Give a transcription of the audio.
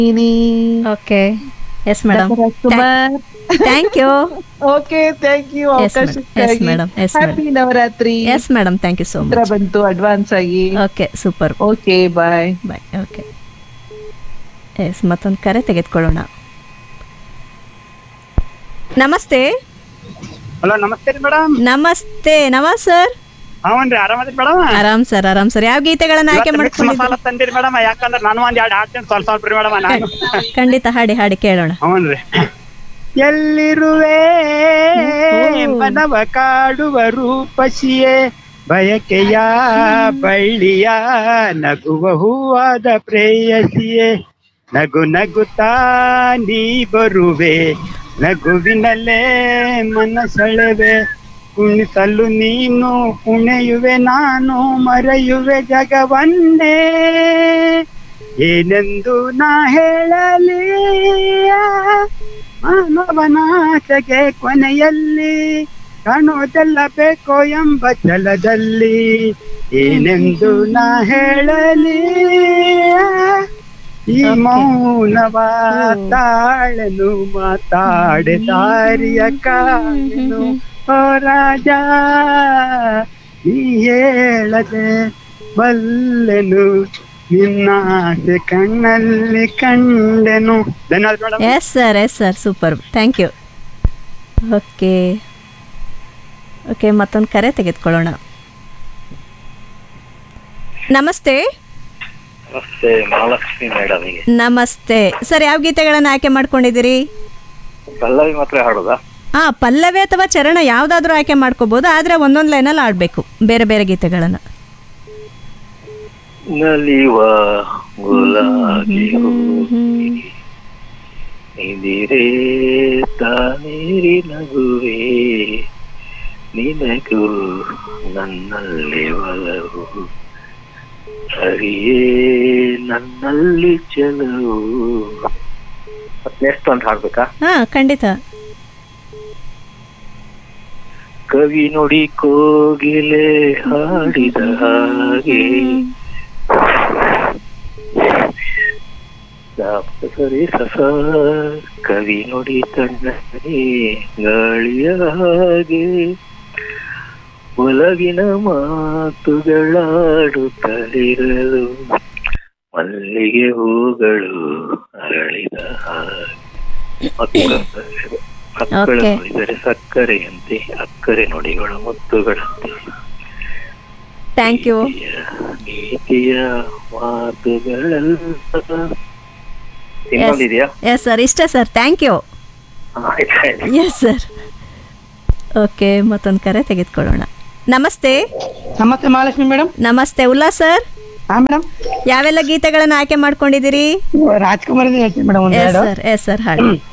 Okay yes madam Kumar thank you okay thank you Yes, madam. Yes, madam. Yes, happy Navaratri yes madam thank you so ಹತ್ರ much ಬಂತು advance ಆಗಿ okay super okay bye bye okay yes ಮತ್ತೊಂದು ಕರೆ ತೆಗೆದುಕೊಳ್ಳೋಣ ನಮಸ್ತೆ hello ನಮಸ್ತೆ ರೀ madam ನಮಸ್ತೆ ನಮಸ್ ಸರ್ ಹ್ಞೂ ಆರಾಮದ್ರಿ ಮೇಡಮ್ ಆರಾಮ್ ಸರ್ ಆರಾಮ್ ಸರ್ ಯಾವ ಗೀತೆಗಳನ್ನ ಆಯ್ಕೆ ಮಿಕ್ಸ್ ಮಾಡ್ಕೊಂಡಿದ್ದೀರಿ ಮಸಾಲ ತಂದಿರಿ ಮೇಡಮ್ ಯಾಕಂದ್ರೆ ನಾನು ಒಂದ್ ಎರಡು ಹಾಡ್ತೇನೆ ಸ್ವಲ್ಪ ಸ್ವಲ್ಪ ರೀ ಮೇಡಮ್ ನಾನು ಖಂಡಿತ ಹಾಡಿ ಹಾಡಿ ಕೇಳೋಣ ಹ್ಞೂ ರೀ ಎಲ್ಲಿರುವೆ ಮನವ ಕಾಡುವ ರೂಪಸಿಯೇ ಬಯಕೆಯ ಬಳ್ಳಿಯ ನಗುವ ಹೂವಾದ ಪ್ರೇಯಸಿಯೇ ನಗು ನಗುತ್ತಾ ನೀ ಬರುವೆ ನಗುವಿನಲ್ಲೇ ಮನಸೆಳೆವೆ ಕುಣಿಸಲು ನೀನು ಕುಣಿಯುವೆ ನಾನು ಮರೆಯುವೆ ಜಗವನ್ನೇ ಏನೆಂದು ನಾ ಹೇಳಲಿ ಮಾನವನಾಸೆಗೆ ಕೊನೆಯಲ್ಲಿ ಕಾಣೋದೆಲ್ಲ ಬೇಕೋ ಎಂಬ ಛಲದಲ್ಲಿ ಏನೆಂದು ನಾ ಹೇಳಲಿ ಈ ಮೌನವ ತಾಳನು ಮಾತಾಡೆ ದಾರಿಯ ಕಾಣೆನು ಓ ರಾಜ ನೀ ಹೇಳದೆ ಬಲ್ಲೆನು ನಿನ್ನ ಆಸೆ ಕಣ್ಣಲ್ಲಿ ಕಂಡೆನು ಧನ್ಯವಾದ madam yes sir yes sir super thank you okay okay ಮತ್ತೊಂದು ಕರೆ ತೆಗೆದುಕೊಳ್ಳೋಣ ನಮಸ್ತೆ ನಮಸ್ತೆ ಮಹಾಲಕ್ಷ್ಮಿ ಮೇಡಮ್ಗೆ ನಮಸ್ತೆ ಸರ್ ಯಾವ ಗೀತೆಗಳನ್ನು ಆಯ್ಕೆ ಮಾಡ್ಕೊಂಡಿದ್ದೀರಿ ಪಲ್ಲವಿ ಮಾತ್ರ ಹಾಡೋದಾ ಹಾಂ ಪಲ್ಲವಿ ಅಥವಾ ಚರಣ ಯಾವುದಾದ್ರೂ ಆಯ್ಕೆ ಮಾಡ್ಕೋಬೋದು ಆದರೆ ಒಂದೊಂದು ಲೈನಲ್ಲಿ ಆಡಬೇಕು ಬೇರೆ ಬೇರೆ ಗೀತೆಗಳನ್ನು ನಲಿವ ಗುಲಾಬಿ ಇದಿರೇ ತಾನೇರಿ ನಗುವೆ ನಿನಗೂ ನನ್ನಲ್ಲಿ ಒಲವು ಹರಿಯೇ ನನ್ನಲ್ಲಿ ಚಲವು ನೆಕ್ಸ್ಟ್ ಒಂದು ಹಾಡ್ಬೇಕಾ ಹಾಂ ಖಂಡಿತ ಕವಿ ನುಡಿ ಕೋಗಿಲೆ ಹಾಡಿದ ಹಾಗೆ ದಾಪ ಸರಿ ಸಸ ಕವಿ ನುಡಿ ತಣ್ಣನೆ ಗಾಳಿಯ ಹಾಗೆ ಒಲವಿನ ಮಾತುಗಳಾಡುತ್ತಲಿರಲು ಮಲ್ಲಿಗೆ ಹೂಗಳು ಅರಳಿದ ಹಾಗೆ ಮಕ್ಕಳು ಮಕ್ಕಳು Okay. ನೋಡಿದರೆ ಸಕ್ಕರೆಯಂತೆ ಅಕ್ಕರೆ ನುಡಿಗಳು ಮುತ್ತುಗಳಂತೆ ಥ್ಯಾಂಕ್ ಯು ನೀತಿಯ ಮಾತುಗಳೆಲ್ಲ ಇನ್ನೊಂದಿದೆಯಾ ಎಸ್ ಸರ್ ಇಷ್ಟೇ ಸರ್ ಥ್ಯಾಂಕ್ ಯು ಆಯ್ತಾಯ್ತು ಎಸ್ ಸರ್ ಓಕೆ ಮತ್ತೊಂದು ಕರೆ ತೆಗೆದುಕೊಳ್ಳೋಣ ನಮಸ್ತೆ ನಮಸ್ತೆ ಮಹಾಲಕ್ಷ್ಮಿ ಮೇಡಮ್ ನಮಸ್ತೆ ಉಲ್ಲಾಸ್ ಸರ್ ಹಾ ಮೇಡಮ್ ಯಾವೆಲ್ಲ ಗೀತೆಗಳನ್ನು ಆಯ್ಕೆ ಮಾಡ್ಕೊಂಡಿದ್ದೀರಿ ರಾಜ್ಕುಮಾರ್ ಹೇಳ್ತೀನಿ ಮೇಡಮ್ ಒಂದ್ ಎಸ್ ಎರಡು ಸರ್ ಎಸ್ ಸರ್ ಹಾಡಿ